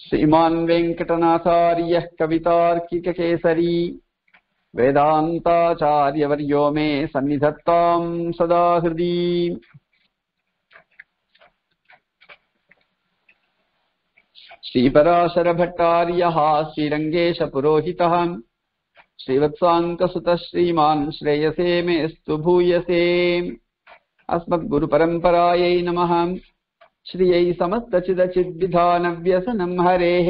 श्रीमान् वेङ्कटनाथार्यः कवितार्किककेसरी वेदान्ताचार्यवर्यो मे सन्निधत्ताम् सदा हृदि श्रीपराशरभट्टार्यः श्रीरङ्गेशपुरोहितः श्रीवत्साङ्कसुतः श्रीमान् श्रेयसे मेऽस्तु भूयसे अस्मद्गुरुपरम्परायै नमः श्रियै समस्तचिदचिद्विधानव्यसनम् हरेः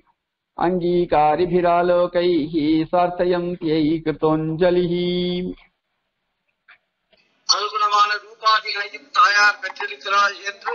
अङ्गीकारिभिरालोकैः सार्थयन्त्यै कृतोऽञ्जलिः அனுகுணமான ரூபாதிகளையும் தாயார் பெற்றிருக்கிறாள் என்று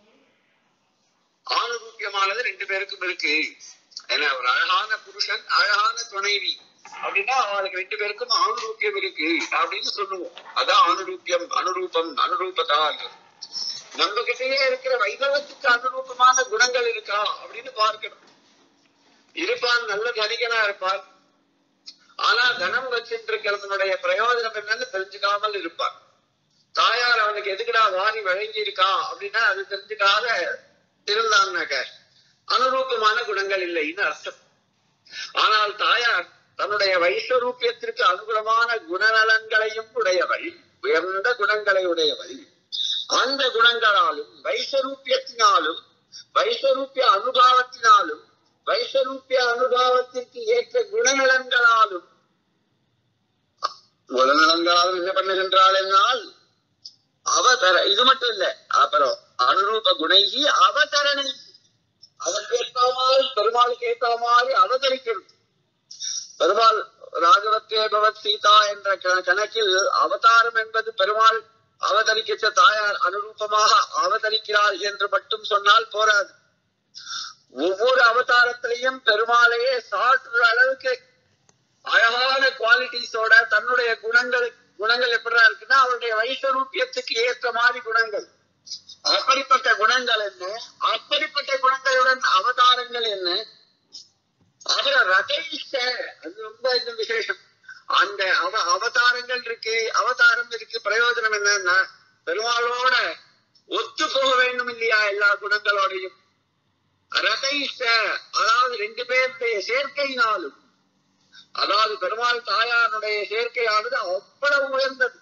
ஆணுரூபியமானது ரெண்டு பேருக்கும் இருக்கு ஏன்னா ஒரு அழகான புருஷன் அழகான துணைவி அப்படின்னா அவளுக்கு ரெண்டு பேருக்கும் ஆணுரூபியம் இருக்கு அப்படின்னு சொல்லுவோம் அதான் ஆணுரூபியம் அனுரூபம் அனுரூபதா நம்ம கிட்டயே இருக்கிற வைபவத்துக்கு அனுரூபமான குணங்கள் இருக்கா அப்படின்னு பார்க்கணும் இருப்பான் நல்ல தனிகனா இருப்பான் ஆனா தனம் வச்சிட்டு இருக்கிறதுனுடைய பிரயோஜனம் என்னன்னு தெரிஞ்சுக்காமல் இருப்பான் தாயார் அவனுக்கு எதுக்குடா வாரி வழங்கி இருக்கா அப்படின்னா அது தெரிஞ்சுக்காத இருந்தான்னாக்க அனுரூபமான குணங்கள் இல்லைன்னு அர்த்தம் ஆனால் தாயார் தன்னுடைய வைஸ்வரூபியத்திற்கு அனுகுணமான குணநலன்களையும் உடையவள் உயர்ந்த குணங்களை உடையவள் அந்த குணங்களாலும் வைஸ்வரூபியத்தினாலும் வைஸ்வரூபிய அனுபாவத்தினாலும் வைஸ்வரூபிய அனுபாவத்திற்கு ஏற்ற குணநலன்களாலும் குணநலன்களாலும் என்ன பண்ணுகின்றாள் என்னால் அவதர இது மட்டும் இல்ல அப்புறம் அனுரூப குணைகி அவதரணை அதற்கு ஏற்ற மாதிரி பெருமாளுக்கு ஏற்ற மாதிரி அவதரிக்கிறது பெருமாள் ராகவத்தே பவத் சீதா என்ற க- கணக்கில் அவதாரம் என்பது பெருமாள் அவதரிக்கிற தாயார் அனுரூபமாக அவதரிக்கிறாள் என்று மட்டும் சொன்னால் போராது ஒவ்வொரு அவதாரத்திலையும் பெருமாளையே சாற்றுற அளவுக்கு அழகான குவாலிட்டிஸோட தன்னுடைய குணங்கள் குணங்கள் எப்படிடா இருக்குன்னா அவருடைய வைஸ்வரூபியத்துக்கு ஏற்ற மாதிரி குணங்கள் அப்படிப்பட்ட குணங்கள் என்ன அப்படிப்பட்ட குணங்களுடன் அவதாரங்கள் என்ன அவரை ரதைஷ்ட அது ரொம்ப இன்னும் விசேஷம் அந்த அவ அவதாரங்கள் இருக்கு அவதாரம் இருக்கு பிரயோஜனம் என்னன்னா பெருமாளோட ஒத்து போக வேண்டும் இல்லையா எல்லா குணங்களோடையும் ரதைஷ்ட அதாவது ரெண்டு பேருடைய சேர்க்கையினாலும் அதாவது பெருமாள் தாயாருடைய சேர்க்கையானது அவ்வளவு உயர்ந்தது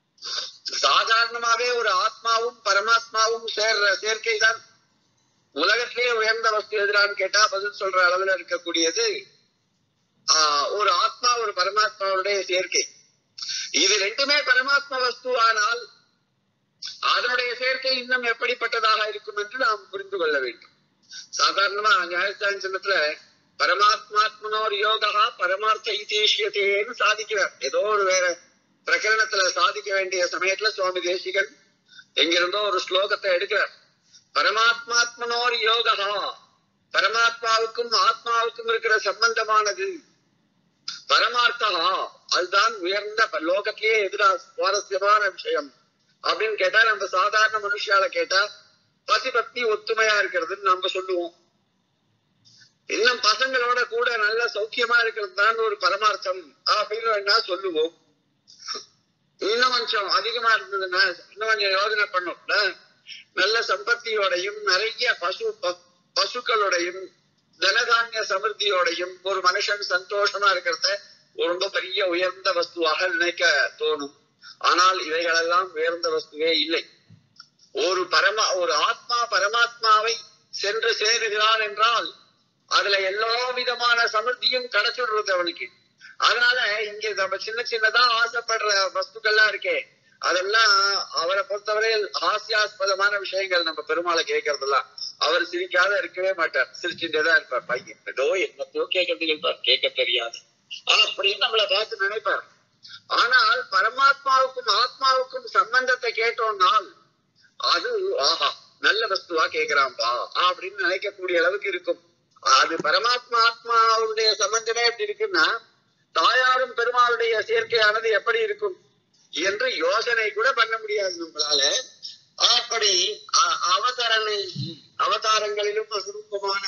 சாதாரணமாவே ஒரு ஆத்மாவும் பரமாத்மாவும் சேர்ற சேர்க்கை தான் உலகத்திலேயே உயர்ந்த வஸ்து எதிரான்னு கேட்டா பதில் சொல்ற அளவுல இருக்கக்கூடியது ஆஹ் ஒரு ஆத்மா ஒரு பரமாத்மாவுடைய சேர்க்கை இது ரெண்டுமே பரமாத்மா வஸ்து ஆனால் அதனுடைய சேர்க்கை இன்னும் எப்படிப்பட்டதாக இருக்கும் என்று நாம் புரிந்து கொள்ள வேண்டும் சாதாரணமா நியாயஸ்தான சின்னத்துல பரமாத்மாத்மனோர் யோகா பரமார்த்த இதேஷியத்தேன்னு சாதிக்கிறார் ஏதோ ஒரு வேற பிரகரணத்துல சாதிக்க வேண்டிய சமயத்துல சுவாமி தேசிகன் எங்கிருந்தோ ஒரு ஸ்லோகத்தை எடுக்கிறார் பரமாத்மாத்மனோர் யோகா பரமாத்மாவுக்கும் ஆத்மாவுக்கும் இருக்கிற சம்பந்தமானது பரமார்த்தா அதுதான் உயர்ந்த ப- லோகத்திலேயே எதிரா சுவாரஸ்யமான விஷயம் அப்படின்னு கேட்டா நம்ம சாதாரண மனுஷால கேட்டா பதி பத்னி ஒத்துமையா இருக்கிறதுன்னு நம்ம சொல்லுவோம் இன்னும் பசங்களோட கூட நல்ல சௌக்கியமா இருக்கிறது தான் ஒரு பரமார்த்தம் அப்படின்னு வேணா சொல்லுவோம் இன்னும் கொஞ்சம் அதிகமா இருந்ததுன்னா இன்னும் கொஞ்சம் யோசனை பண்ணோம்னா நல்ல சம்பத்தியோடையும் நிறைய பசு ப- பசுக்களோடையும் தனதானிய சமிருத்தியோடையும் ஒரு மனுஷன் சந்தோஷமா இருக்கிறத ஒரு ரொம்ப பெரிய உயர்ந்த வஸ்துவாக நினைக்க தோணும் ஆனால் இவைகளெல்லாம் உயர்ந்த வஸ்துவே இல்லை ஒரு பரமா ஒரு ஆத்மா பரமாத்மாவை சென்று சேருகிறான் என்றால் அதுல எல்லா விதமான சமிருத்தியும் கிடைச்சிடுறது அவனுக்கு அதனால இங்க நம்ம சின்ன சின்னதா ஆசைப்படுற வஸ்துக்கள்லாம் இருக்கே அதெல்லாம் அவரை பொறுத்தவரையில் ஹாஸ்யாஸ்பதமான விஷயங்கள் நம்ம பெருமாளை கேட்கறதெல்லாம் அவர் சிரிக்காத இருக்கவே மாட்டார் சிரிச்சுட்டே தான் இருப்பார் பையன் ஏதோ என்னத்தையோ கேட்கறதுக்கு இருப்பார் கேட்க தெரியாது ஆனா அப்படின்னு நம்மளை பார்த்து நினைப்பார் ஆனால் பரமாத்மாவுக்கும் ஆத்மாவுக்கும் சம்பந்தத்தை கேட்டோம்னால் அது ஆஹா நல்ல வஸ்துவா கேக்குறான்பா அப்படின்னு நினைக்கக்கூடிய அளவுக்கு இருக்கும் அது பரமாத்மா ஆத்மாவுடைய சம்பந்தமே எப்படி இருக்குன்னா தாயாரும் பெருமாளுடைய சேர்க்கையானது எப்படி இருக்கும் என்று யோசனை கூட பண்ண முடியாது நம்மளால அப்படி அ- அவதரணை அவதாரங்களிலும் சுரூபமான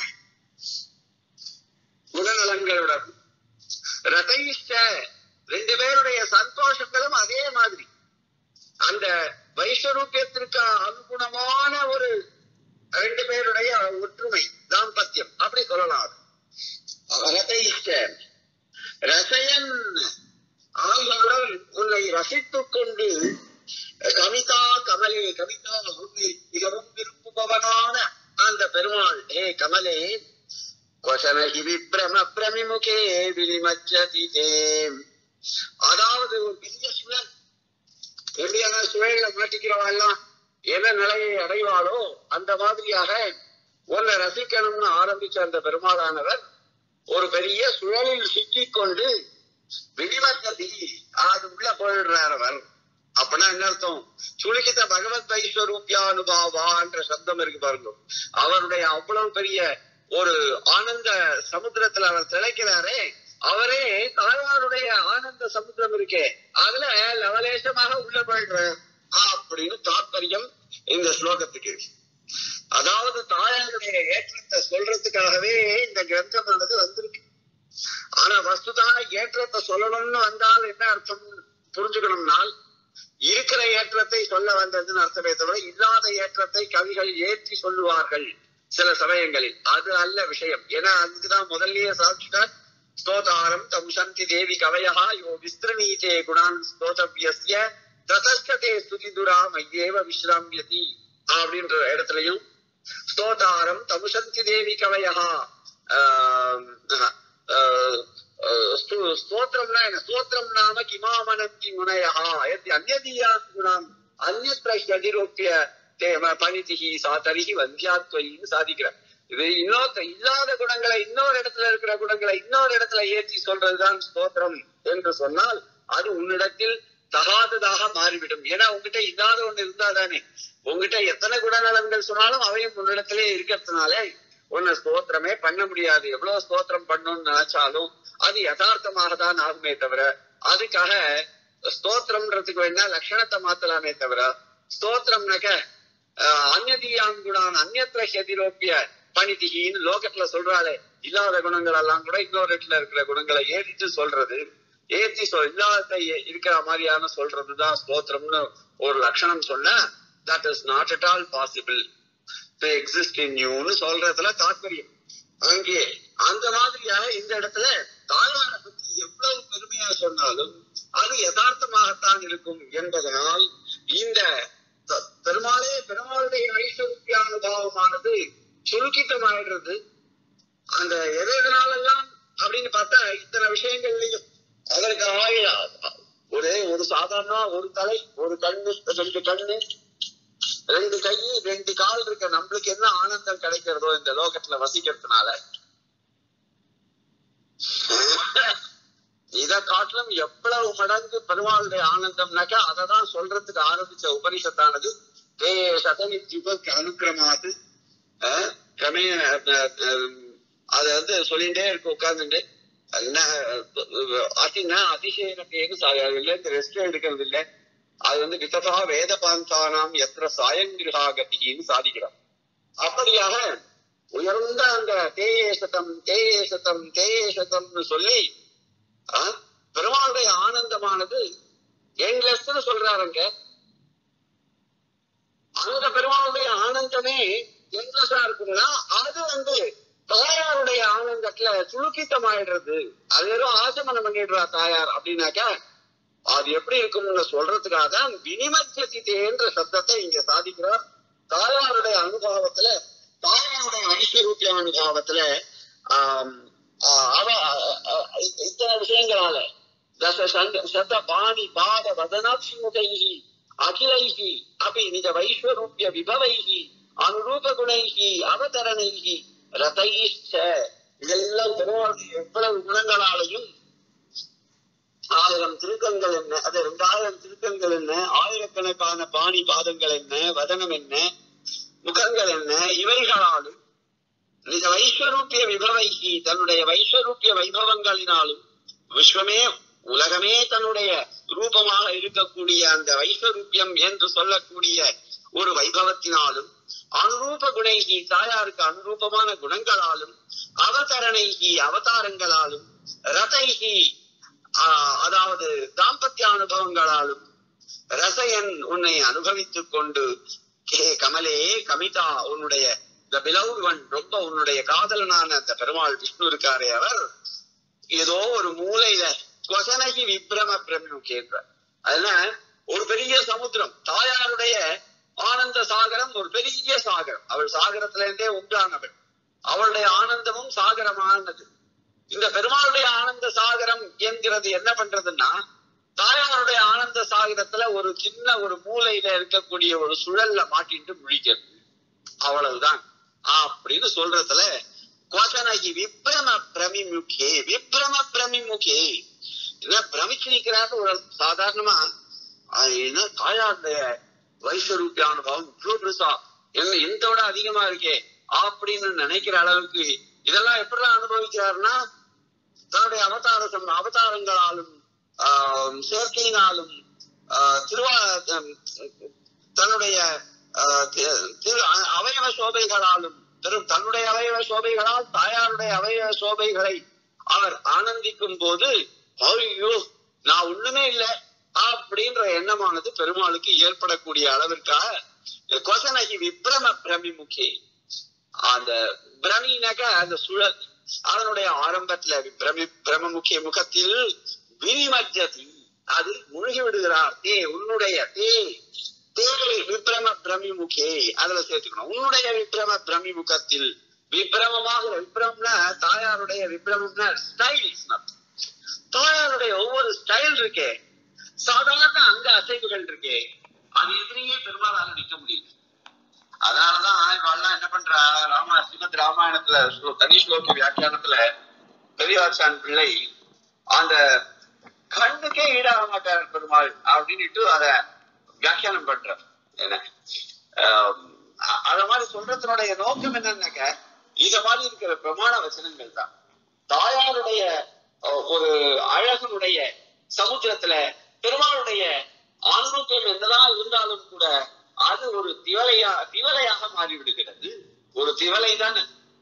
குணநலங்களுடன் ரதைஷ்ட ரெண்டு பேருடைய சந்தோஷங்களும் அதே மாதிரி அந்த வைஸ்வரூபியத்திற்கு அனுகுணமான ஒரு ரெண்டு பேருடைய ஒற்றுமை தாம்பத்தியம் அப்படி சொல்லலாம் அது. ரதைஷ்ட ரசயன் ஆகியவர்கள் உன்னை ரசித்துக் கொண்டு கவிதா கமலே கவிதா உன்னை மிகவும் விரும்புபவனான அந்த பெருமாள் ஹே கமலே கொசனகி விப்ரம பிரமிமுகே வினிமச்சதி தே அதாவது ஒரு பெரிய சுழல் எப்படியான சுழல மாட்டிக்கிறவா எல்லாம் என்ன நிலையை அடைவாளோ அந்த மாதிரியாக உன்னை ரசிக்கணும்னு ஆரம்பிச்ச அந்த பெருமாளானவர் ஒரு பெரிய சுழலில் சிக்கிக் கொண்டு விடிவந்ததி அது உள்ள போயிடுறார் அவர் அப்பனா என்ன அர்த்தம் சுளிக்கித்த பகவத் வைஸ்வரூபியானுபாவான்ற சப்தம் இருக்கு பாருங்க அவருடைய அவ்வளவு பெரிய ஒரு ஆனந்த சமுத்திரத்துல அவர் திளைக்கிறாரே அவரே தாயாருடைய ஆனந்த சமுத்திரம் இருக்கே அதுல லவலேசமாக உள்ள போயிடுறார் அப்படின்னு தாற்பயம் இந்த ஸ்லோகத்துக்கு அதாவது தாயாருடைய ஏற்றத்தை சொல்றதுக்காகவே இந்த கிரந்தமானது வந்திருக்கு ஆனா வஸ்துதா ஏற்றத்தை சொல்லணும்னு வந்தால் என்ன அர்த்தம் புரிஞ்சுக்கணும்னால் இருக்கிற ஏற்றத்தை சொல்ல வந்ததுன்னு அர்த்தமே தவிர இல்லாத ஏற்றத்தை கவிகள் ஏற்றி சொல்லுவார்கள் சில சமயங்களில் அது அல்ல விஷயம் ஏன்னா அதுக்குதான் முதல்லயே சாட்சிட்டார் ஸ்தோதாரம் தம் சந்தி தேவி கவயா யோ விஸ்திரணீதே குணான் ஸ்தோதவியஸ்ய ததஸ்கதே ஸ்துதிதுரா மையேவ விஸ்ராமியதி அப்படின்ற இடத்துலயும் ஸ்தோதாரம் தமுசந்தி தேவி கவயா ஸ்தோத்திரம்னா என்ன ஸ்தோத்திரம் நாம கிமாமனந்தி முனையா எத்தி அந்நதீயான் குணாம் அந்நத்திர ஹதிரோப்பிய பணிதிகி சாத்தரிகி வந்தியாத்வயின்னு சாதிக்கிறார் இது இன்னொரு இல்லாத குணங்களை இன்னொரு இடத்துல இருக்கிற குணங்களை இன்னொரு இடத்துல ஏற்றி சொல்றதுதான் ஸ்தோத்திரம் என்று சொன்னால் அது உன்னிடத்தில் தகாததாக மாறிவிடும் ஏன்னா உங்ககிட்ட இல்லாத ஒண்ணு இருந்தா தானே உங்ககிட்ட எத்தனை குணநலன்கள் சொன்னாலும் அவையும் உன்னிடத்திலே இருக்கிறதுனாலே உன்னை ஸ்தோத்திரமே பண்ண முடியாது எவ்வளவு ஸ்தோத்திரம் பண்ணணும்னு நினைச்சாலும் அது யதார்த்தமாக தான் ஆகுமே தவிர அதுக்காக ஸ்தோத்திரம்ன்றதுக்கு வேணா லட்சணத்தை மாத்தலாமே தவிர ஸ்தோத்திரம்னாக்க அந்நதியான் குணான் அந்நத்திர ஹெதிரோப்பிய பணிதிகின்னு லோகத்துல சொல்றாளே இல்லாத குணங்கள் எல்லாம் கூட இன்னொரு இடத்துல இருக்கிற குணங்களை ஏறிட்டு சொல்றது ஏத்தி சொல் இல்லாத இருக்கிற மாதிரியான சொல்றதுதான் ஸ்தோத்திரம்னு ஒரு லட்சணம் சொன்ன that is not at all possible to exist in யூன்னு சொல்றதுல தாற்பயம் அங்கே அந்த மாதிரியாக இந்த இடத்துல தாயார பத்தி எவ்வளவு பெருமையா சொன்னாலும் அது யதார்த்தமாகத்தான் இருக்கும் என்பதனால் இந்த பெருமாளே பெருமாளுடைய ஐஸ்வர்யானுபாவமானது சுருக்கித்தமாயிடுறது அந்த எதனாலெல்லாம் அப்படின்னு பார்த்தா இத்தனை விஷயங்கள்லயும் அதற்கு ஆய ஒரு ஒரு சாதாரண ஒரு தலை ஒரு கண்ணு ரெண்டு கண்ணு ரெண்டு கை ரெண்டு கால் இருக்க நம்மளுக்கு என்ன ஆனந்தம் கிடைக்கிறதோ இந்த லோகத்துல வசிக்கிறதுனால இத காட்டிலும் எவ்வளவு மடங்கு பெருமாளுடைய ஆனந்தம்னாக்கா அதை தான் சொல்றதுக்கு ஆரம்பிச்ச உபனிஷத்தானது தே சதனித்யுக அனுக்கிரமாது கிரமே அது வந்து சொல்லிட்டே இருக்கு உட்கார்ந்துட்டு என்ன அதினா அதிசயனத்தேன்னு சாயாதில்லை ரெஸ்ட் எடுக்கிறது இல்லை அது வந்து விததா வேத பாந்தானாம் எத்திர சாயங்கிருகாகத்தின்னு சாதிக்கிறார் அப்படியாக உயர்ந்த அந்த தேயேசத்தம் தேயேசத்தம் தேயேசத்தம்னு சொல்லி பெருமாளுடைய ஆனந்தமானது என்லெஸ்ன்னு சொல்றாருங்க அந்த பெருமாளுடைய ஆனந்தமே என்லெஸ்ஸா இருக்குன்னா அது வந்து தாயாருடைய ஆனந்தத்துல சுழுக்கித்தமாயிடுறது அது வெறும் ஆசமனம் பண்ணிடுறா தாயார் அப்படின்னாக்கா அது எப்படி இருக்கும்னு சொல்றதுக்காக தான் வினிமத்தியசித்தேன்ற சப்தத்தை இங்க சாதிக்கிறார் தாயாருடைய அனுபவத்துல தாயாருடைய ஐஸ்வரூப்பிய அனுபவத்துல ஆஹ் அவ இத்தனை விஷயங்களால தச சத பாணி பாத வதனாட்சிமுகைகி அகிலைகி அப்படி நிஜ வைஸ்வரூப்பிய விபவைகி அனுரூப குணைகி அவதரணைகி ரதைஷ்ட இதெல்லாம் பெருமாளுடைய எவ்வளவு குணங்களாலையும் ஆயிரம் திருக்கங்கள் என்ன அது ரெண்டாயிரம் திருக்கங்கள் என்ன ஆயிரக்கணக்கான பாணி பாதங்கள் என்ன வதனம் என்ன முகங்கள் என்ன இவைகளாலும் நிஜ வைஸ்வரூப்பிய விபவைகி தன்னுடைய வைஸ்வரூப்பிய வைபவங்களினாலும் விஸ்வமே உலகமே தன்னுடைய ரூபமாக இருக்கக்கூடிய அந்த வைஸ்வரூப்பியம் என்று சொல்லக்கூடிய ஒரு வைபவத்தினாலும் அனுரூப குணைகி தாயாருக்கு அனுரூபமான குணங்களாலும் அவதரணைகி அவதாரங்களாலும் ரதைகி அதாவது தாம்பத்திய அனுபவங்களாலும் ரசயன் உன்னை அனுபவித்துக் கொண்டு ஹே கமலே கமிதா உன்னுடைய இந்த beloved one ரொம்ப உன்னுடைய காதலனான அந்த பெருமாள் விஷ்ணு இருக்காரே அவர் ஏதோ ஒரு மூலையில கொசனகி விப்ரம பிரமிம் கேட்க அதனால ஒரு பெரிய சமுத்திரம் தாயாருடைய ஆனந்த சாகரம் ஒரு பெரிய சாகரம் அவள் சாகரத்துல இருந்தே உண்டானவள் அவளுடைய ஆனந்தமும் சாகரமானது இந்த பெருமாளுடைய ஆனந்த சாகரம் என்கிறது என்ன பண்றதுன்னா தாயாருடைய ஆனந்த சாகரத்துல ஒரு சின்ன ஒரு மூலையில இருக்கக்கூடிய ஒரு சுழல்ல மாட்டிட்டு முழிக்கிறது அவ்வளவுதான் அப்படின்னு சொல்றதுல கோசனகி விப்ரம பிரமிமுகே விப்ரம பிரமிமுகே என்ன பிரமிச்சு நிக்கிறாரு ஒரு சாதாரணமா அது என்ன தாயாருடைய வைஸ்வரூபி அனுபவம் இவ்வளவு பெருசா என்ன எந்த விட அதிகமா இருக்கே அப்படின்னு நினைக்கிற அளவுக்கு இதெல்லாம் எப்படிலாம் அனுபவிக்கிறாருன்னா தன்னுடைய அவதார சம் அவதாரங்களாலும் ஆஹ் சேர்க்கையினாலும் ஆஹ் திருவா ஹம், தன்னுடைய ஆஹ் தி- திரு அ- அவயவ சோபைகளாலும் திரு தன்னுடைய அவயவ சோபைகளால் தாயாருடைய அவயவ சோபைகளை அவர் ஆனந்திக்கும் போது ஐயோ நான் ஒண்ணுமே இல்லை அப்படின்ற எண்ணமானது பெருமாளுக்கு ஏற்படக்கூடிய அளவிற்காக கொசனகி விப்ரம பிரமிமுகி அந்த பிரமினாக்க அந்த சுழல் அதனுடைய ஆரம்பத்துல பிரமி பிரமமுக்கிய முகத்தில் வினிமஜதி அது முழுகி விடுகிறார் தே உன்னுடைய தே தே விப்ரம பிரமிமுகே அதுல சேர்த்துக்கணும் உன்னுடைய விப்ரம பிரமிமுகத்தில் விப்ரமமாக விப்ரம்னா தாயாருடைய விப்ரமம்னா ஸ்டைல் தாயாருடைய ஒவ்வொரு ஸ்டைல் இருக்கே சாதாரண அங்க அசைவுகள் இருக்கே அது எதிரியே பெரும்பாலாக நிக்க முடியுது அதனாலதான் இவெல்லாம் என்ன பண்றா ராமா ஸ்ரீமத் ராமாயணத்துல ஸ்லோ- தனி ஸ்லோக வியாக்கியானத்துல பெரியாச்சான் பிள்ளை அந்த கண்ணுக்கே ஈடாக மாட்டார் பெருமாள் அப்படின்னுட்டு அத வியாக்கியானம் பண்றார் என்ன ஆம், அ- அத மாதிரி சொல்றதுனுடைய நோக்கம் என்னன்னாக்க இத மாதிரி இருக்கிற பிரமாண வசனங்கள் தான் தாயாருடைய அஹ், ஒரு அழகனுடைய சமுத்திரத்துல பெருமாளுடைய ஆன்மீகம் என்னதான் இருந்தாலும் கூட அது ஒரு திவலையா திவலையாக மாறிவிடுகிறது ஒரு திவலை தானே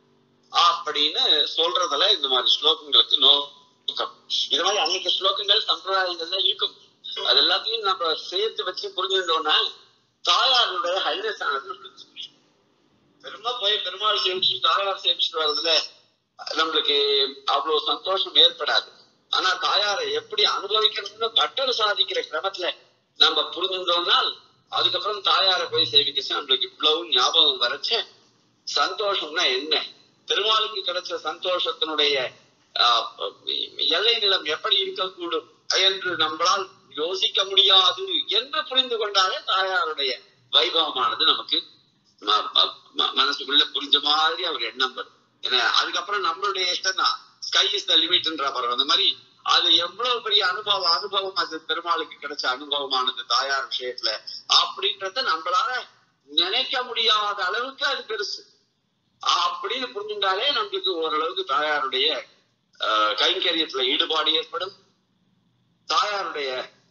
அப்படின்னு சொல்றதுல இந்த மாதிரி ஸ்லோகங்களுக்கு நோக்கம் இது மாதிரி அநேக ஸ்லோகங்கள் சம்பிரதாயங்கள்ல இருக்கும் அது எல்லாத்தையும் நம்ம சேர்த்து வச்சு புரிஞ்சுட்டோம்னா தாயாருடைய ஹைனஸ் ஆனது பெருமா போய் பெருமாள் சேமிச்சு தாயார் சேமிச்சுட்டு வர்றதுல நம்மளுக்கு அவ்வளவு சந்தோஷம் ஏற்படாது ஆனா தாயாரை எப்படி அனுபவிக்கணும்னு பட்டர் சாதிக்கிற கிரமத்துல நம்ம புரிஞ்சுட்டோம்னால் அதுக்கப்புறம் தாயாரை போய் சேவிக்க நம்மளுக்கு இவ்வளவு ஞாபகம் வரைச்ச சந்தோஷம்னா என்ன பெருமாளுக்கு கிடைச்ச சந்தோஷத்தினுடைய ஆஹ், எல்லை நிலம் எப்படி இருக்கக்கூடும் என்று நம்மளால் யோசிக்க முடியாது என்று புரிந்து கொண்டாலே தாயாருடைய வைபவமானது நமக்கு ம- ம- ம- மனசுக்குள்ள புரிஞ்ச மாதிரி அவர் எண்ணம் வரும் ஏன்னா அதுக்கப்புறம் நம்மளுடைய இஷ்டம் தான் ஸ்கை இஸ் த லிமிட்ன்ற படம் அந்த மாதிரி அது எவ்வளவு பெரிய அனுபவம் அனுபவம் அது பெருமாளுக்கு கிடைச்ச அனுபவமானது தாயார் விஷயத்துல அப்படின்றத நம்மளால நினைக்க முடியாத அளவுக்கு அது பெருசு அப்படின்னு புரிஞ்சுட்டாலே நம்மளுக்கு ஓரளவுக்கு தாயாருடைய ஆஹ், கைங்கரியத்துல ஈடுபாடு ஏற்படும் தாயாருடைய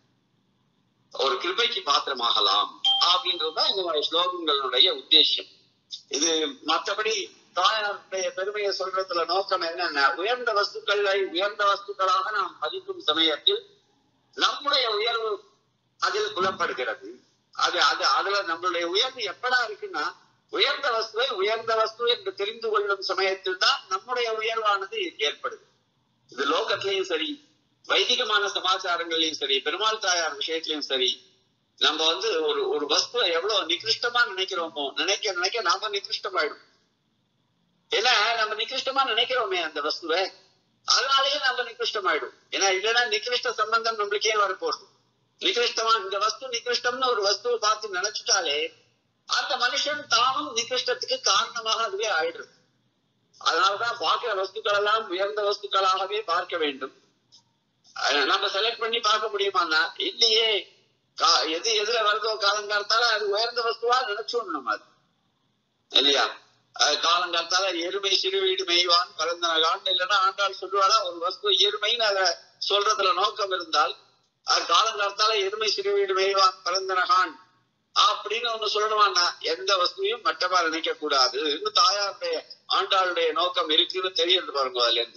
ஒரு கிருபைக்கு பாத்திரமாகலாம் அப்படின்றதுதான் இந்த மாதிரி ஸ்லோகங்களுடைய உத்தேசம் இது மற்றபடி தாயாருடைய பெருமையை சொல்றதுல நோக்கம் என்னன்னா உயர்ந்த வஸ்துக்களை உயர்ந்த வஸ்துக்களாக நாம் மதிக்கும் சமயத்தில் நம்முடைய உயர்வு அதில் புலப்படுகிறது அது அது அதுல நம்மளுடைய உயர்வு எப்படா இருக்குன்னா உயர்ந்த வஸ்துவை உயர்ந்த வஸ்து என்று தெரிந்து கொள்ளும் சமயத்தில் தான் நம்முடைய உயர்வானது ஏற்படுது இது லோகத்திலையும் சரி வைதிகமான சமாச்சாரங்களையும் சரி பெருமாள் தாயார் விஷயத்திலையும் சரி நம்ம வந்து ஒரு ஒரு வஸ்துவை எவ்வளவு நிகிருஷ்டமா நினைக்கிறோமோ நினைக்க நினைக்க நாம நிகிருஷ்டமாயிடும் ஏன்னா நம்ம நிகிருஷ்டமா நினைக்கிறோமே அந்த வஸ்துவை அதனாலேயே நம்ம நிகிருஷ்டமாயிடும் ஏன்னா இல்லைன்னா நிகிருஷ்ட சம்பந்தம் நம்மளுக்கே வரப்போகுது நிகிருஷ்டமா இந்த வஸ்து நிகிருஷ்டம்னு ஒரு வஸ்துவை பார்த்து நினைச்சிட்டாலே அந்த மனுஷன் தானும் நிகிருஷ்டத்துக்கு காரணமாக அதுவே ஆயிடுறது அதனாலதான் பார்க்கிற வஸ்துக்கள் எல்லாம் உயர்ந்த வஸ்துக்களாகவே பார்க்க வேண்டும் அஹ் நம்ம செலக்ட் பண்ணி பார்க்க முடியுமான்னா இல்லையே கா- எது எதுல வருதோ காலங்காலத்தால அது உயர்ந்த வஸ்துவா நினைச்சோம் நம்ம அது இல்லையா அஹ் காலங்காலத்தால எருமை சிறு வீடு மெய்வான் பரந்தனகான் இல்லைன்னா ஆண்டாள் சொல்லுவாளா ஒரு வஸ்து எருமைன்னு அத சொல்றதுல நோக்கம் இருந்தால் அது காலங்காலத்தால எருமை சிறு வீடு மெய்வான் பரந்தனகான் அப்படின்னு ஒண்ணு சொல்லணுமான்னா எந்த வஸ்துவையும் மட்டமா நினைக்க கூடாது இன்னும் தாயாருடைய ஆண்டாளுடைய நோக்கம் இருக்குன்னு தெரியுது பாருங்க அதுல இருந்து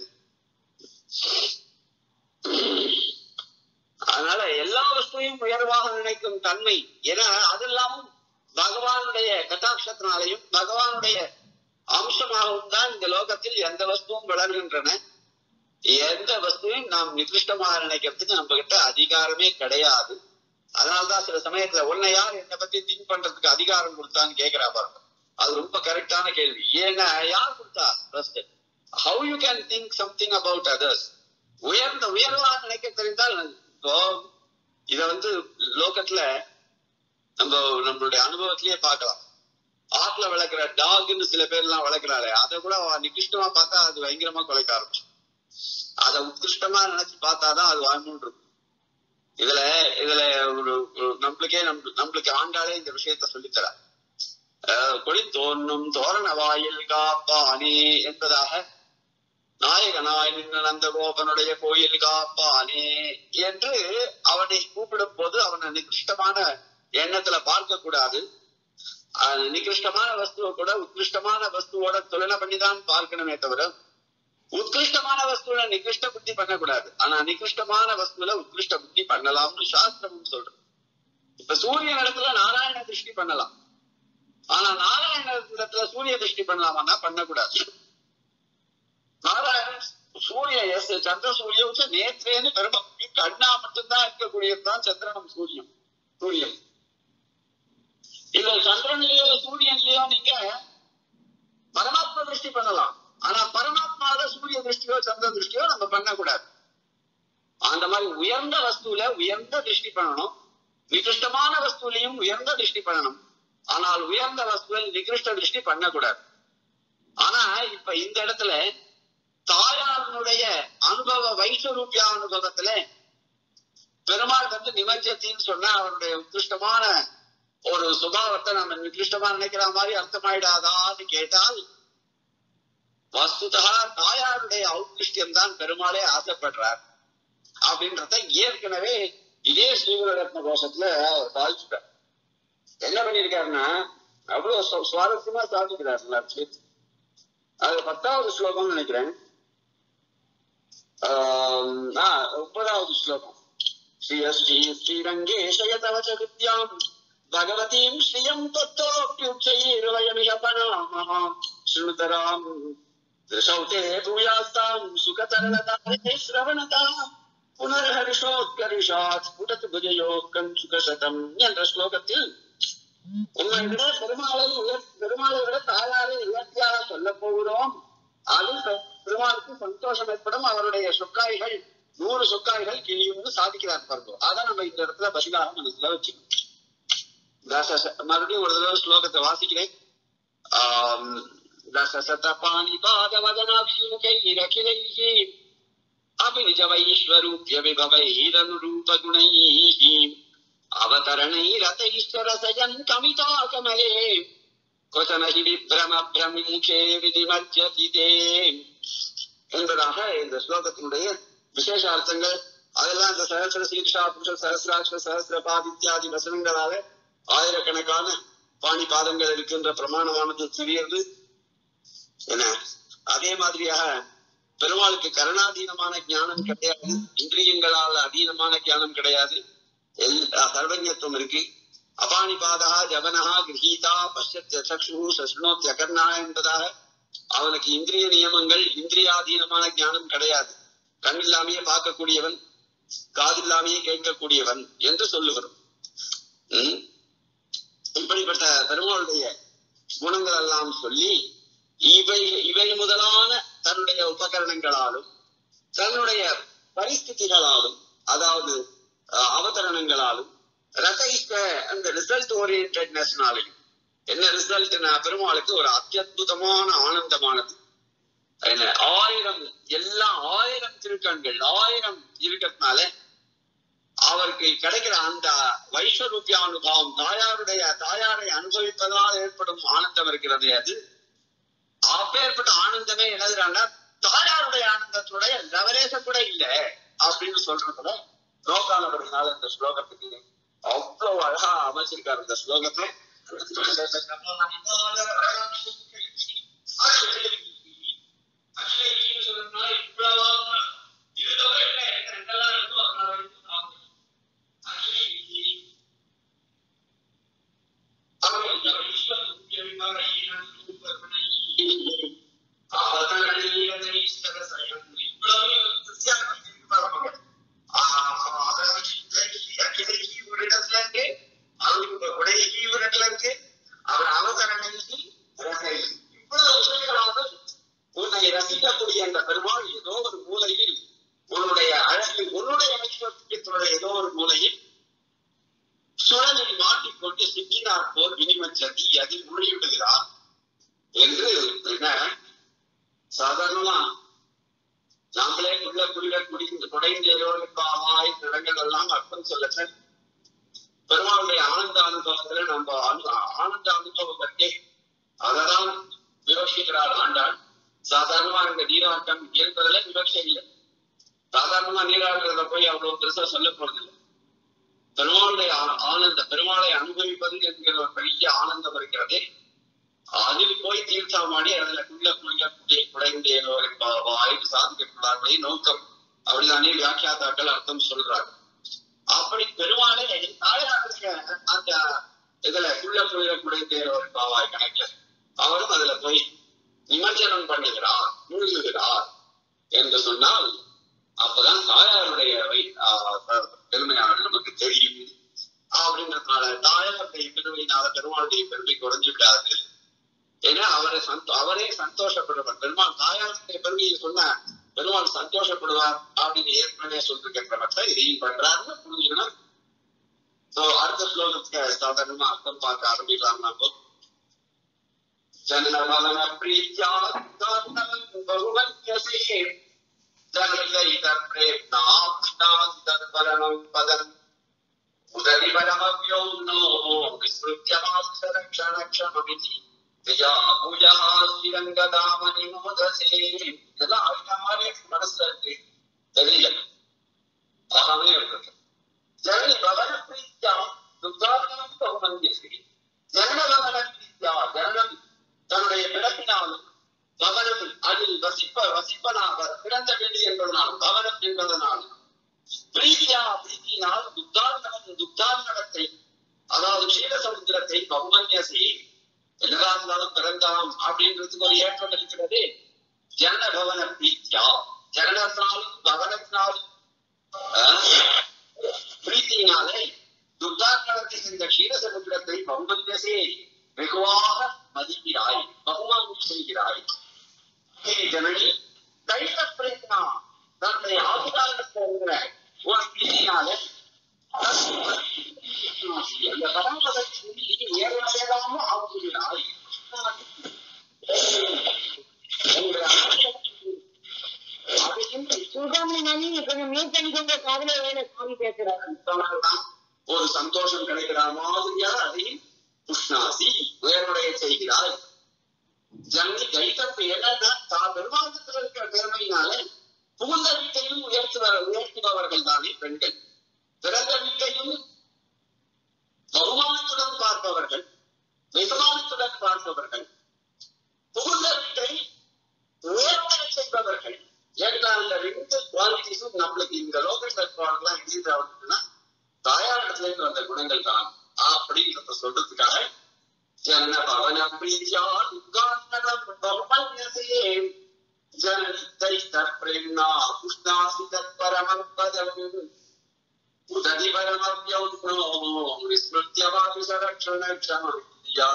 அதனால எல்லா வஸ்துவையும் உயர்வாக நினைக்கும் தன்மை ஏன்னா அதெல்லாம் பகவானுடைய கட்டாட்சத்தினாலையும் பகவானுடைய அம்சமாகவும் தான் இந்த லோகத்தில் எந்த வஸ்துவும் வளர்கின்றன எந்த வஸ்துவையும் நாம் நிகிருஷ்டமாக நினைக்கிறதுக்கு நம்ம கிட்ட அதிகாரமே கிடையாது அதனாலதான் சில சமயத்துல உன்னை யார் என்னை பத்தி திங்க் பண்றதுக்கு அதிகாரம் கொடுத்தான்னு கேக்குறா பாருங்க அது ரொம்ப கரெக்டான கேள்வி ஏன்னா யார் கொடுத்தா first how you can think something about others உயர்ந்த உயர்வா நினைக்க தெரிந்தால் இப்போ இத வந்து லோகத்துல நம்ம நம்மளுடைய அனுபவத்திலேயே பார்க்கலாம் ஆட்ல வளர்க்குற டாக்னு சில பேர் எல்லாம் வளர்க்குறாளே அதை கூட அவ நிகிருஷ்டமா பார்த்தா அது பயங்கரமா குலைக்க ஆரம்பிச்சு அதை உத்கிருஷ்டமா நினைச்சு பார்த்தாதான் அது வாழ்முன்னு இருக்கும் இதுல இதுல ஒரு ஒரு நம்மளுக்கே நம்ம நம்மளுக்கு ஆண்டாளே இந்த விஷயத்த சொல்லித்தரா அஹ் கொடி தோன்றும் தோரண வாயில் காப்பானே என்பதாக நாயகனாய் நின்ற நந்தகோபனுடைய கோயில் காப்பானே என்று அவனை கூப்பிடும் போது அவனை நிகிருஷ்டமான எண்ணத்துல பார்க்க கூடாது அஹ் நிகிருஷ்டமான வஸ்துவை கூட உத்கிருஷ்டமான வஸ்துவோட துலனை பண்ணிதான் பார்க்கணுமே தவிர உத்கிருஷ்டமான வஸ்துல நிகிருஷ்ட புத்தி பண்ணக்கூடாது ஆனா நிகிருஷ்டமான வஸ்துல உத்கிருஷ்ட புத்தி பண்ணலாம்னு சாஸ்திரமும் சொல்றது இப்ப சூரிய இடத்துல நாராயண திருஷ்டி பண்ணலாம் ஆனா நாராயண இடத்துல சூரிய திருஷ்டி பண்ணலாமான்னா பண்ணக்கூடாது நாராயணன் சூரிய எஸ் சந்திர சூரிய வச்சு நேற்றேன்னு பெருமை கண்ணா மட்டும்தான் இருக்கக்கூடியதுதான் சந்திரனும் சூரியன் சூரியன் இல்ல சந்திரன்லயோ சூரியன்லயோ நீங்க பரமாத்மா திருஷ்டி பண்ணலாம் ஆனா பரமாத்மாவில சூரிய திருஷ்டியோ சந்திர திருஷ்டியோ நம்ம பண்ணக்கூடாது அந்த மாதிரி உயர்ந்த வஸ்துல உயர்ந்த திருஷ்டி பண்ணணும் நிகிருஷ்டமான வஸ்துலையும் உயர்ந்த திருஷ்டி பண்ணணும் ஆனால் உயர்ந்த வஸ்துவில் நிகிருஷ்ட திருஷ்டி பண்ணக்கூடாது ஆனா இப்ப இந்த இடத்துல தாயாரனுடைய அனுபவ வைஸ்வரூபியா அனுபவத்துல பெருமாள் வந்து நிமஞ்சத்தின்னு சொன்னா அவருடைய உத்கிருஷ்டமான ஒரு சுபாவத்தை நம்ம நிகிருஷ்டமா நினைக்கிற மாதிரி அர்த்தமாயிடாதான்னு கேட்டால் வஸ்துதா தாயாருடைய ஔத்கிருஷ்டியம் தான் பெருமாளே ஆசைப்படுறார் அப்படின்றத ஏற்கனவே இதே ஸ்ரீவரத்ன கோஷத்துல அவர் சாதிச்சுட்டார் என்ன பண்ணிருக்காருன்னா அவ்வளவு சு- சுவாரஸ்யமா சாதிக்கிறார் எல்லா விஷயத்தையும். அது பத்தாவது ஸ்லோகம்னு நினைக்கிறேன் ஆம், ஆ, ஒன்பதாவது ஸ்லோகம் ஸ்ரீயஸ்ரீ ஸ்ரீரங்கேஷயதவச்ச வித்யாம் பகவதீம் ஸ்ரீயம் தத்தோப்யுச்சைர்வயமிக பனாமः ஸ்ருணுதராம் திருஷௌதே பூயாஸ்தாம் சுகதரணதாரே ஸ்ரவணதா புனர்ஹர்ஷோத்கர்ஷாத் ஸ்புடத் புஜயோ கஞ்சுகசதம் என்ற ஸ்லோகத்தில் உன்னை விட பெருமாளை உயர் பெருமாளை விட தாயாரை உயர்த்தியாக சொல்ல போகிறோம் அது பெ- பெருமாளுக்கு சந்தோஷம் ஏற்படும் அவருடைய சொக்காய்கள் நூறு சொக்காய்கள் கிழியும்னு சாதிக்கிறார் பாருங்க அதான் நம்ம இந்த இடத்துல பசிகாரம் மனசுல வச்சுக்கணும் தச மறுபடியும் ஒரு தடவை ஸ்லோகத்தை வாசிக்கிறேன் ஆம், தசசத பாணிபாதவதனாபிமுகைரகிலைः अपि निजवैश्वरूप्य विभवैरनुरूपगुणैः अवतरणैरतैश्वरसयन् कमिताकमले क्वचन हि विभ्रमभ्रमिमुखे विनिमज्जति ते என்பதாக இந்த ஸ்லோகத்தினுடைய விசேஷ அர்த்தங்கள் அதெல்லாம் இந்த சகசிர சீர்ஷா புருஷ சகசிராட்ச சகசிரபாத் இத்தியாதி வசனங்களால ஆயிரக்கணக்கான பாணி பாதங்கள் இருக்கின்ற பிரமாணமானது தெரியறது என்ன அதே மாதிரியாக பெருமாளுக்கு கருணாதீனமான ஞானம் கிடையாது இந்திரியங்களால் அதீனமான ஞானம் கிடையாது எல்லா சர்வஜத்துவம் இருக்கு அபானிபாதா ஜவனஹா கிரகீதா பஷ்யத்ய சக்ஷு சஷ்ணோத்ய அகர்ணா என்பதாக அவனுக்கு இந்திரிய நியமங்கள் இந்திரியாதீனமான ஞானம் கிடையாது கண் இல்லாமையே பார்க்கக்கூடியவன் காதில்லாமையே கேட்கக்கூடியவன் என்று சொல்லுகிறோம் உம் இப்படிப்பட்ட பெருமாளுடைய குணங்கள் எல்லாம் சொல்லி இவை இவை முதலான தன்னுடைய உபகரணங்களாலும் தன்னுடைய பரிஸ்திதிகளாலும் அதாவது அஹ், அவதரணங்களாலும் ரசைக்க அந்த ரிசல்ட் ஓரியன்டட்னஸ்னாலையும் என்ன ரிசல்ட்னா பெருமாளுக்கு ஒரு அத்தியுதமான ஆனந்தமானது என்ன ஆயிரம் எல்லா ஆயிரம் திருக்கண்கள் ஆயிரம் இருக்கிறதுனால அவருக்கு கிடைக்கிற அந்த வைஸ்வரூபிய அனுபவம் தாயாருடைய தாயாரை அனுபவிப்பதனால் ஏற்படும் ஆனந்தம் இருக்கிறது அது அப்பேற்பட்ட ஆனந்தமே என்னதுன்னா தாயாருடைய ஆனந்தத்துடைய லவரேசம் கூட இல்ல அப்படின்னு சொல்றதுல லோகானபடினால இந்த ஸ்லோகத்துக்கு அவ்வளவு அழகா அமைச்சிருக்காரு இந்த ஸ்லோகத்தை ரசிக்கக்கூடிய அந்த பெருமாள் ஏதோ ஒரு மூலையில் உன்னுடைய அழகு உன்னுடைய ஐஸ்வர்யத்தினுடைய ஏதோ ஒரு மூலையில் சுழலில் மாட்டிக்கொண்டு சிக்கினார் போல் இனிமச்சதி அதில் முழிவிடுகிறார் என்று என்ன சாதாரணமா நாமளே உள்ள குளிர குடிந்து குடைந்தேரோருக்காமாய் இடங்கள் எல்லாம் அர்த்தம் சொல்லச்ச பெருமாளுடைய ஆனந்த அனுபவத்துல நம்ம அனு- ஆனந்த அனுபவம் பற்றி அததான் விவசிக்கிறார் ஆண்டாள் சாதாரணமா இந்த நீராட்டம் இயற்பதுல விவசாயம் இல்லை சாதாரணமா நீராடுறத போய் அவ்வளவு பெருசா சொல்ல போறது இல்லை பெருமாளுடைய ஆ- ஆனந்த பெருமாளை அனுபவிப்பது என்கிற ஒரு பெரிய ஆனந்தம் இருக்கிறதே அதில் போய் தீர்த்தமாடி அதுல குள்ள குள்ள குடியை குடைந்தேனோ வாய்ப்பு சாதிக்கக்கூடாது நோக்கம் அப்படிதானே வியாக்கியாதாக்கள் அர்த்தம் சொல்றாங்க அப்படி பெருமாளை தாயாருடைய அந்த இதுல குள்ள குள்ள குடைந்தேனோ பாவாய் கணக்குல அவரும் அதுல போய் நிமஞ்சனம் பண்ணுகிறார் மூழ்குகிறார் என்று சொன்னால் அப்பதான் தாயாருடைய வை- ஆஹ் பெ- பெருமையானது நமக்கு தெரியும் அப்படின்றதுனால தாயாருடைய பெருமையினால பெருமாளுடைய பெருமை குறைஞ்சு விடாது ஏன்னா அவரை சந்தோ அவரே சந்தோஷப்படுவார் பெருமாள் தாயாருடைய பெருமையை சொன்ன பெருமாள் சந்தோஷப்படுவார் அப்படின்னு ஏற்கனவே சொல்லிருக்கின்றவற்றை இதையும் பண்றாருன்னு புரிஞ்சுக்கணும் சோ அடுத்த ஸ்லோகத்துக்கு சாதாரணமா அர்த்தம் பார்க்க ஆரம்பிக்கலாம் நம்ம ஜனமன பிரீத்யா பகுவன்யசே ஜனலைதப்ரேப்னாஷ்டாசிதத்பரணம் பதம் உதவிபரமவ்யோ நோ விஸ்ருத்யமாசரக்ஷணக்ஷமமிதி தியா பூஜா ஸ்ரீரங்கதாமணி மோதசே இதெல்லாம் அவங்க மாதிரி மனசுல இருக்கு தெரியல ஆகவே இருக்கு ஜனனி பவன பிரீத்யா துர்காரணம் பகுமந்தியசி ஜனன பவன பிரீத்யா ஜனனம் தன்னுடைய பிறப்பினாலும் பவனம் அதில் வசிப்ப வசிப்பனாக பிறந்த வேண்டி என்பதனாலும் பவனம் என்பதனாலும் பிரீத்தியா பிரீத்தியினால் துத்தாரணம் துத்தாரணத்தை அதாவது க்ஷீரசமுத்திரத்தை பகுமன்யசி என்னதா இருந்தாலும் பிறந்தாம் அப்படின்றதுக்கு ஒரு ஏற்றம் இருக்கிறது ஜனன பவன பிரீத்தியா ஜனனத்தினாலும் பவனத்தினாலும் ஆஹ், பிரீத்தியினாலே துர்காரணத்தை இந்த க்ஷீரசமுத்திரத்தை பகுமன்யசே வெகுவாக மதிக்கிறாய் பகுமானம் செய்கிறாய் ஹே ஜனனி தைத்த பிரயத்னா தன்னுடைய ஆதிகாரத்தில் இருக்கிற ஒரு பிரீத்தினாலே அந்த பரமபதத்தை ஏறவேதாம ஆகுகிறாய் உங்களுடைய அதையும் சுகாமணி நீங்க கொஞ்சம் மியூட் பண்ணிக்கோங்க காதுல வேலை சாமி பேசுறாரு தான் ஒரு சந்தோஷம் கிடைக்கிற மாதிரியா அதையும் புஷ்ணாசி உயர்வுடைய செய்கிறாய் ஜன்னி கைத்தப்பு என்னன்னா தான் பெருமாந்தத்தில் இருக்கிற பெருமையினால புகுந்த வீட்டையும் உயர்த்துவ உயர்த்துபவர்கள் தானே பெண்கள் பிறந்த வீட்டையும் பகுமானத்துடன் பார்ப்பவர்கள் வெகுமானத்துடன் பார்ப்பவர்கள் புகுந்த வீட்டை உயர்வுடைய செய்பவர்கள் ஏன்னா அந்த ரெண்டு குவாலிட்டிஸும் நம்மளுக்கு இந்த லோகல் தத்துவாங்கலாம் எங்கிருந்து வந்துச்சுன்னா தாயாரிடத்துல இருந்து வந்த குணங்கள் தான் அப்படின்றத சொல்றதுக்காக ஜன பவன பிரீத்தியா உத்காரணம் பகுமன்யசே ஜனனித்தை தற்பிரேம்னா புஷ்ணாசி தற்பரமம் பதம் உததி பரமவ்யௌனோ விஸ்மிருத்யவாதி சரக்ஷண க்ஷமவித்யா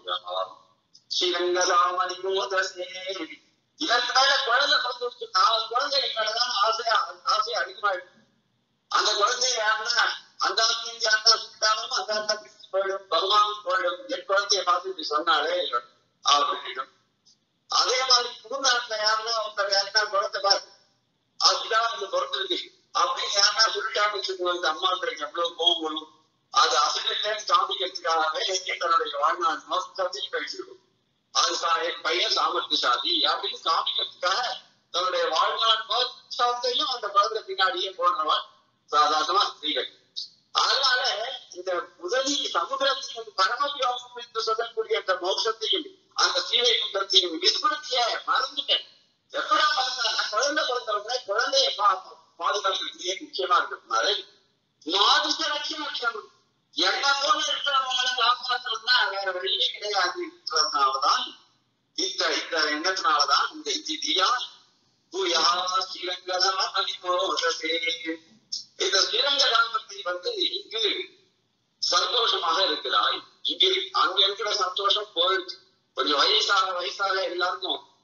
ஸ்ரீரங்கதாமணி மோதசே இதற்கு மேல குழந்தை பிறந்து நாலு குழந்தைகள் மேலதான் ஆசையா ஆசை அதிகமா இருக்கு அந்த குழந்தை யாருன்னா அந்த ஆத்மீன் யாருன்னா சுட்டாலும் அந்த அந்த போயிடும் பகவான் போயிடும் என் குழந்தைய பார்த்து இப்படி சொன்னாலே அவர்களிடம் அதே மாதிரி புதுநாட்டுல யாருன்னா ஒருத்தர் யாருன்னா குழந்தை பாரு அதுதான் வந்து பிறந்திருக்கு அப்படின்னு யாருன்னா சொல்லிட்டான்னு வச்சுக்கோங்க இந்த அம்மாக்களுக்கு எவ்வளவு கோவம் வரும் அது அசைக்கிட்டேன்னு காமிக்கிறதுக்காகவே தன்னுடைய வாழ்நாள் மொத்தத்தையும் கழிச்சிருக்கும் அது சா- என் பையன் சாமர்த்தியசாலி அப்படின்னு காமிக்கிறதுக்காக தன்னுடைய வாழ்நாள் மொத்தத்தையும் அந்த குழந்தை பின்னாடியே போடுறவன் சாதாரணமா ஸ்திரீகள் அதனால இந்த முதலி சமுதிரத்தையும் பரமவியோகம் என்று சொல்லக்கூடிய அந்த மோட்சத்தையும் அந்த ஸ்ரீவைகுண்டத்தையும் விஸ்மிருத்திய மறந்துட்டேன் எப்படா மறந்தா குழந்தை பிறந்தவங்க குழந்தைய பா- பாதுகாக்கிறதுக்கே முக்கியமா இருக்கிறதுனால மாதிரி லட்சம் என்ன போல இருக்கிறவங்களை காப்பாற்றணும்னா வேற வழியே கிடையாதுன்றதுனாலதான் இந்த இந்த எண்ணத்தினாலதான் இந்த இந்தியா பூயா ஸ்ரீரங்கதா அலிபோஷசே இந்த ஸ்ரீரங்க ராமத்தை வந்து இங்கு சந்தோஷமாக இருக்கிறாய் இங்கு அங்க இருக்கிற சந்தோஷம் போயிடுச்சு கொஞ்சம் வயசாக வயசாக எல்லாருக்கும்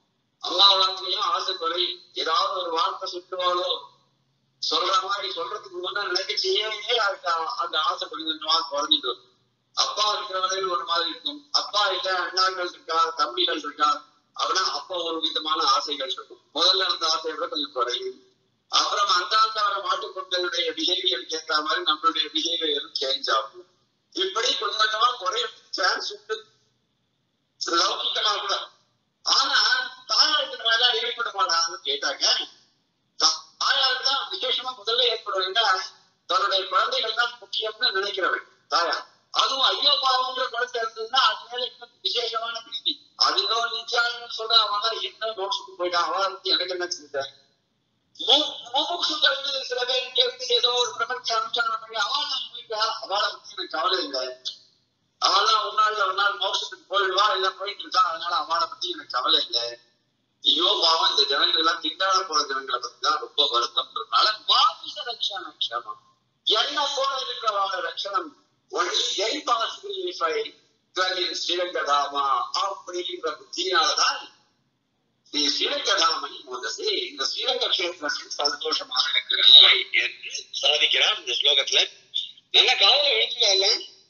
அம்மா வாழ்க்கையும் ஆசை குறை ஏதாவது ஒரு வார்த்தை சுட்டுவாளோ சொல்ற மாதிரி சொல்றதுக்கு முன்னா நினைக்கச்சேயே அதுக்கு அ- அந்த ஆசை கொஞ்சம் கொஞ்சமா குறைஞ்சிட்டு வரும். அப்பா இருக்கிற வரையில் ஒரு மாதிரி இருக்கும் அப்பா இல்ல அண்ணாக்கள் இருக்கா தம்பிகள் இருக்கா அப்படின்னா அப்போ ஒரு விதமான ஆசைகள் இருக்கும் முதல்ல இருந்த ஆசை விட கொஞ்சம் குறையும் அப்புறம் அந்தாண்ட வர மாட்டுப்பொருட்களுடைய பிஹேவியர் ஏற்ற மாதிரி நம்மளுடைய பிஹேவியரும் சேஞ்ச் ஆகும் இப்படி கொஞ்சம் கொஞ்சமா குறைய சான்ஸ் உண்டு லௌகிக்கமா கூட ஆனா தாயாருக்கு இந்த மாதிரிலாம் ஏற்படுமாடான்னு கேட்டாங்க தா- தாயாருக்கு தான் விசேஷமா முதல்ல ஏற்படும் ஏன்னா தன்னுடைய குழந்தைகள் தான் முக்கியம்னு நினைக்கிறவள் தாயார் அதுவும் ஐயோ பாவங்கிற குழந்தை இருந்ததுன்னா அது மேல இன்னும் விசேஷமான பிரீத்தி அதுதான் நிச்சயம் சொல்ற அவன் என்ன மோசத்துக்கு போயிட்டான் அவன் எனக்கு என்ன செஞ்சேன் முமுட்சுக்கள் சில பேர் இங்க இருந்து ஏதோ ஒரு பிரபஞ்ச அனுஷ்டானம் பண்ணி அவளை போயிட்டா அவளை பத்தி எனக்கு கவலை இல்லை அவள்லாம் ஒரு நாள்ல ஒரு நாள் மோசத்துக்கு போயிடுவா இல்ல போயிட்டு இருக்கா அதனால அவளை பத்தி எனக்கு கவலை இல்லை ஐயோ பாவம் இந்த ஜனங்கள் எல்லாம் திண்டாட போற ஜனங்களை பத்தி தான் ரொம்ப வருத்தம்ன்றதுனால மாமிச ரட்சண க்ஷமம் என்ன போல இருக்கிறவங்க ரட்சணம் only a possible if I ஸ்ரீரங்கதாமா அப்படின்ற புத்தியினாலதான் நீ ஸ்ரீரங்கதாமணி மோதசே இந்த ஸ்ரீரங்க கஷேத்திரத்தில் சந்தோஷமாக இருக்கிறாய் என்று சாதிக்கிறார் இந்த ஸ்லோகத்துல நல்ல காலையில எழுத்துல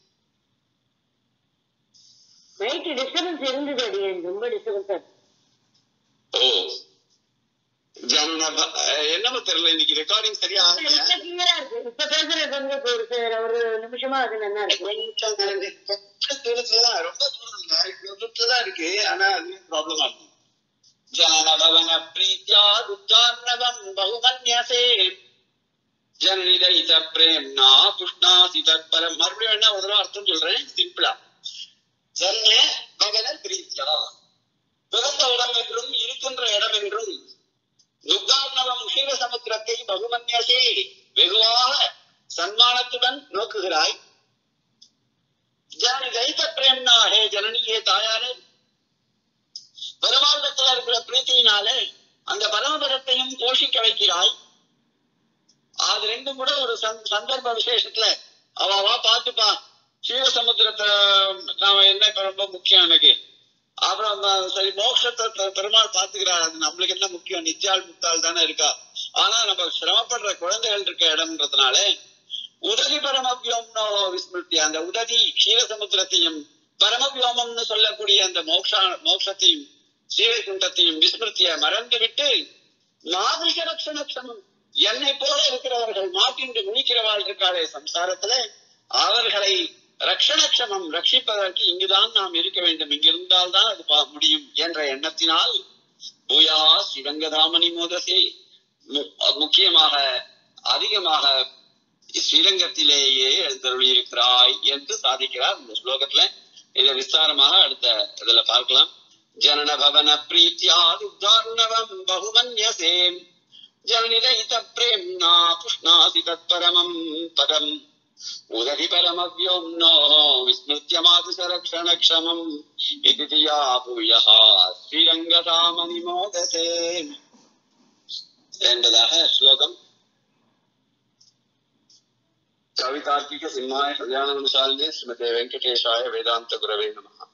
நைட்டு டிஸ்டர்பன்ஸ் இருந்தது அடியேன் ரொம்ப டிஸ்டர்பன்ஸ் ஓ ஜனன என்னமோ தெரியல இன்னைக்கு ரெக்கார்டிங் சரியா ஆகல இப்ப கிளியரா இருக்கு இப்ப பேசுறது வந்து இப்போ ஒரு ச- ஒரு நிமிஷமா அது நல்லா இருக்கு கொஞ்சம் தூரத்துலதான் ரொம்ப தூரம் இல்ல தூரத்துலதான் இருக்கு ஆனா அது ப்ராப்ளமா இருக்கு ஜனனபவன பிரீத்யா துர்கார்ணவம் பகுமன்யசே ஜனனிதைத பிரேம்னா புஷ்ணாசி தற்பரம் மறுபடியும் என்ன ஒரு தடவை அர்த்தம் சொல்றேன் சிம்பிளா ஜன்ன பவன பிரீத்யா பிறந்த இடம் என்றும் இருக்கின்ற இடம் என்றும் துர்கார்ணவம் உஷிர சமுத்திரத்தை பகுமன்யசே வெகுவாக சன்மானத்துடன் நோக்குகிறாய் ஜனனி தைத்த பிரேம்னா ஹே ஜனனியே தாயாரே பெருமாண்டத்துல இருக்கிற பிரீத்தியினாலே அந்த பரமபதத்தையும் போஷிக்க வைக்கிறாய் அது ரெண்டும் கூட ஒரு சந்- சந்தர்ப்ப விசேஷத்துல அவ அவா பாத்துப்பா சீவசமுத்திரத்தை நாம என்ன இப்ப ரொம்ப முக்கியம் எனக்கு அப்புறம் அந்த சரி மோட்சத்தை பெ- பெருமாள் பாத்துக்கிறார் அது நம்மளுக்கு என்ன முக்கியம் நித்யாள் முக்தாள் தானே இருக்கா ஆனா நம்ம சிரமப்படுற குழந்தைகள் இருக்க இடம்ன்றதுனால உதவி பரமவியோம்னோ விஸ்மிருத்தி அந்த உதவி க்ஷீரசமுத்திரத்தையும் பரமவியோமம்னு சொல்லக்கூடிய அந்த மோக்ஷா மோட்சத்தையும் ஸ்ரீவைகுண்டத்தையும் விஸ்மிருத்திய மறந்து விட்டு மாதிரிக ரட்சணக்ஷமம் என்னை போல இருக்கிறவர்கள் மாட்டின்று முழிக்கிறவாள் இருக்காளே சம்சாரத்துல அவர்களை ரக்ஷணக்ஷமம் ரட்சிப்பதற்கு இங்குதான் நாம் இருக்க வேண்டும் இங்கிருந்தால் தான் அது பா- முடியும் என்ற எண்ணத்தினால் பூயா ஸ்ரீரங்கதாமணி மோதசே மு- முக்கியமாக அதிகமாக ஸ்ரீரங்கத்திலேயே எழுந்தருளி இருக்கிறாய் என்று சாதிக்கிறார் இந்த ஸ்லோகத்துல இதை விஸ்தாரமாக அடுத்த இதுல பார்க்கலாம் ஜனன பவன பிரீத்தியா உத்தார்ணவம் பகுமன்யசே ஜனனிதைத பிரேம்னா புஷ்ணாசி தத்பரமம் பதம் உதவி பரமவ்யோம்னோ விஸ்மிருத்திய மாதுசரக்ஷணக்ஷமம் இது தியா பூயः ஸ்ரீரங்கதாமணி மோதசே என்பதாக ஸ்லோகம் கவிதார்க்கிக சிம்மாய கல்யாண சாலினே ஸ்ரீமதே வெங்கடேஷாய வேதாந்த குரவே நமः